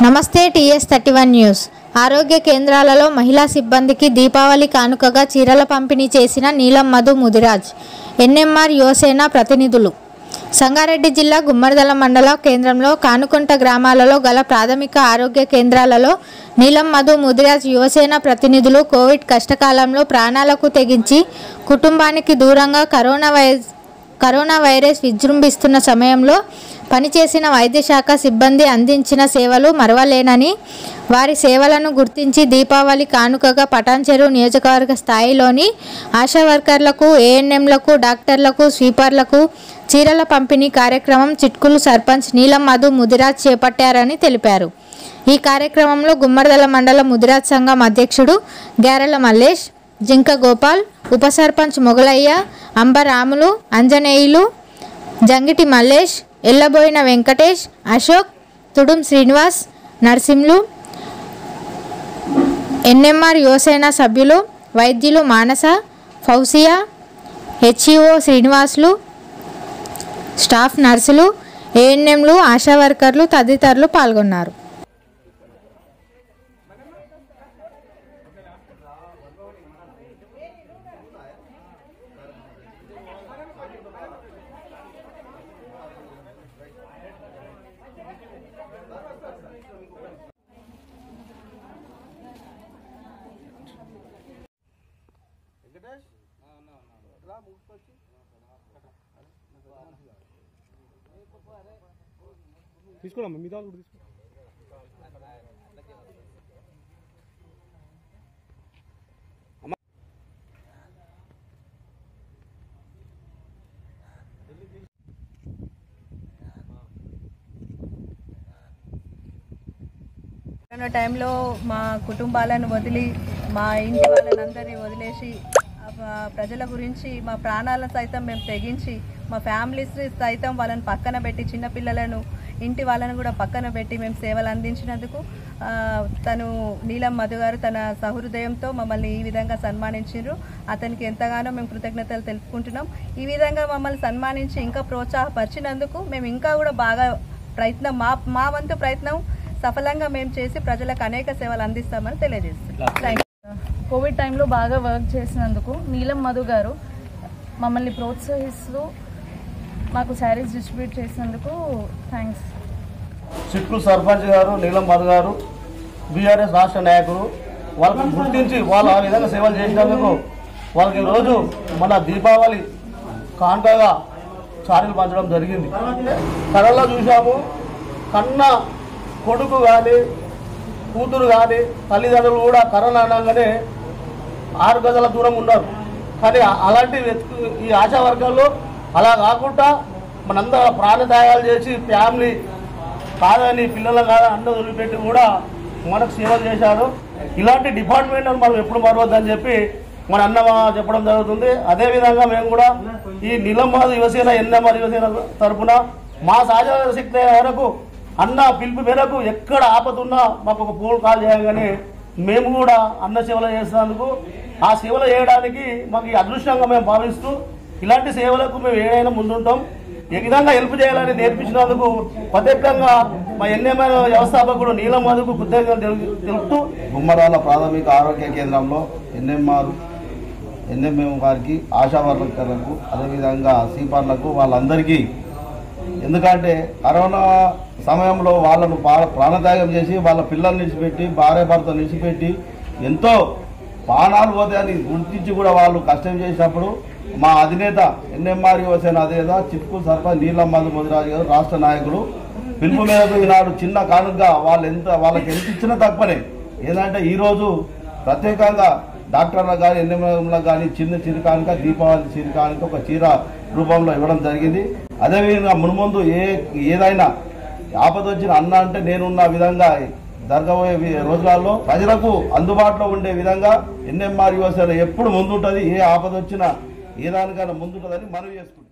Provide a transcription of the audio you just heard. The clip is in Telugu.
నమస్తే టీఎస్ థర్టీ వన్ న్యూస్ ఆరోగ్య కేంద్రాలలో మహిళా సిబ్బందికి దీపావళి కానుకగా చీరల పంపిణీ చేసిన నీలం మధు ముదిరాజ్ ఎన్ఎంఆర్ యువసేన ప్రతినిధులు సంగారెడ్డి జిల్లా గుమ్మడిదల మండల కేంద్రంలో కానుకుంట గ్రామాలలో గల ప్రాథమిక ఆరోగ్య కేంద్రాలలో నీలం మధు ముదిరాజ్ యువసేన ప్రతినిధులు కోవిడ్ కష్టకాలంలో ప్రాణాలకు తెగించి కుటుంబానికి దూరంగా కరోనా వైరస్ కరోనా వైరస్ విజృంభిస్తున్న సమయంలో పనిచేసిన వైద్య శాఖ సిబ్బంది అందించిన సేవలు మరవలేనని వారి సేవలను గుర్తించి దీపావళి కానుకగా పటాన్చెరు నియోజకవర్గ స్థాయిలోని ఆశా వర్కర్లకు ఏఎన్ఎంలకు డాక్టర్లకు స్వీపర్లకు చీరల పంపిణీ కార్యక్రమం చిట్కులు సర్పంచ్ నీలం మధు ముదిరాజ్ చేపట్టారని తెలిపారు ఈ కార్యక్రమంలో గుమ్మడిదల మండల ముదిరాజ్ సంఘం అధ్యక్షుడు గ్యారెల మల్లేష్ జింక గోపాల్ ఉప సర్పంచ్ మొగలయ్య అంబరాములు అంజనేయులు జంగిటి మల్లేష్ ఎల్లబోయిన వెంకటేష్ అశోక్ తుడుం శ్రీనివాస్ నర్సింలు ఎన్ఎంఆర్ యువసేన సభ్యులు వైద్యులు మానస ఫౌసియా హెచ్ఈఓ శ్రీనివాసులు స్టాఫ్ నర్సులు ఏఎన్ఎంలు ఆశా వర్కర్లు తదితరులు పాల్గొన్నారు తీసుకోరమ్మా మీ దాని కూడా తీసుకో కరోనా టైంలో మా కుటుంబాలను వదిలి మా ఇంటి వాళ్ళని అందరినీ వదిలేసి ఆ ప్రజల గురించి మా ప్రాణాలను సైతం మేము తెగించి మా ఫ్యామిలీస్ సైతం వాళ్ళని పక్కన పెట్టి చిన్నపిల్లలను ఇంటి వాళ్ళని కూడా పక్కన పెట్టి మేము సేవలు అందించినందుకు ఆ, తను నీలం మధు గారు తన సహృదయంతో మమ్మల్ని ఈ విధంగా సన్మానించారు అతనికి ఎంతగానో మేము కృతజ్ఞతలు తెలుపుకుంటున్నాం ఈ విధంగా మమ్మల్ని సన్మానించి ఇంకా ప్రోత్సాహపరిచినందుకు మేము ఇంకా కూడా బాగా ప్రయత్నం మా మా వంతు ప్రయత్నం సఫలంగా మేము చేసి ప్రజలకు అనేక సేవలు అందిస్తామని తెలియజేస్తున్నాం థ్యాంక్ కోవిడ్ టైంలో బాగా వర్క్ చేసినందుకు నీలం మధు గారు మమ్మల్ని ప్రోత్సహిస్తూ మాకు శారీస్ డిస్ట్రిబ్యూట్ చేసినందుకు థ్యాంక్స్ చిట్కు సర్పంచ్ గారు నీలం మధు గారు బీఆర్ఎస్ రాష్ట్ర నాయకులు వాళ్ళకి గుర్తించి వాళ్ళు ఆ విధంగా సేవలు చేసినందుకు వాళ్ళకి ఈరోజు మన దీపావళి కాంటగా చారీలు పంచడం జరిగింది కళలో చూసాము కన్న కొడుకు కానీ కూతురు కానీ తల్లిదండ్రులు కూడా కరోనా అనగానే ఆరు గజాల దూరం ఉన్నారు కానీ అ- అలాంటి వెతుకు ఈ ఆశా వర్గాల్లో అలా కాకుండా మనందరూ ప్రాణత్యాగాలు చేసి ఫ్యామిలీ కాదని పిల్లలు కాదని అన్న వదిలిపెట్టి కూడా మనకు సేవలు చేశారు ఇలాంటి డిపార్ట్మెంట్ మనం ఎప్పుడు మరవద్దని చెప్పి మన అన్న చెప్పడం జరుగుతుంది అదేవిధంగా మేము కూడా ఈ నిలంబాదు యువసేన ఎన్ఎంఆర్ యువసేన తరపున మా సహజ శక్తి వరకు అన్న పిలుపు మేరకు ఎక్కడ ఆపదున్నా మాకు ఒక ఫోన్ కాల్ చేయగానే మేము కూడా అన్న సేవలు చేసినందుకు ఆ సేవలు చేయడానికి మాకు ఈ అదృష్టంగా మేము భావిస్తూ ఇలాంటి సేవలకు మేము ఏదైనా ముందుంటాం ఈ విధంగా హెల్ప్ చేయాలని నేర్పించినందుకు ప్రత్యేకంగా మా ఎన్ఎంఐ వ్యవస్థాపకుడు నీలం మధుకు కృతజ్ఞతలు తెలు- తెలుపుతూ గుమ్మరాల ప్రాథమిక ఆరోగ్య కేంద్రంలో ఎన్ఎంఆర్ ఎన్ఎంఎం గారికి ఆశా వర్కర్లకు అదేవిధంగా సీపర్లకు వాళ్ళందరికీ ఎందుకంటే కరోనా సమయంలో వాళ్ళను పా- ప్రాణత్యాగం చేసి వాళ్ళ పిల్లల్ని నిలిచిపెట్టి భార్య భర్త నిలిచిపెట్టి ఎంతో ప్రాణాలు పోతాయని గుర్తించి కూడా వాళ్ళు కష్టం చేసినప్పుడు మా అధినేత ఎన్ఎంఆర్ యువసేన అధినేత చిట్కు సర్పంచ్ నీలం మధు ముదిరాజు గారు రాష్ట్ర నాయకులు పిలుపు మేరకు ఈనాడు చిన్న కానుకగా వాళ్ళు ఎంత వాళ్ళకి ఎంత ఇచ్చినా తక్కువనే ఏంటంటే ఈరోజు ప్రత్యేకంగా డాక్టర్లకు కానీ ఎన్ఎంలకు కానీ చిన్న చిరుకానుక దీపావళి చిరుకానుక ఒక చీర రూపంలో ఇవ్వడం జరిగింది అదేవిధంగా మున్ముందు ఏ ఏదైనా ఆపద వచ్చిన అన్న అంటే నేనున్న విధంగా జరగబోయే వి- రోజులలో ప్రజలకు అందుబాటులో ఉండే విధంగా ఎన్ఎంఆర్ యువసేన ఎప్పుడు ముందుంటుంది ఏ ఆపద వచ్చినా ఏ దానికైనా ముందుంటుందని మనవి చేసుకుంటాం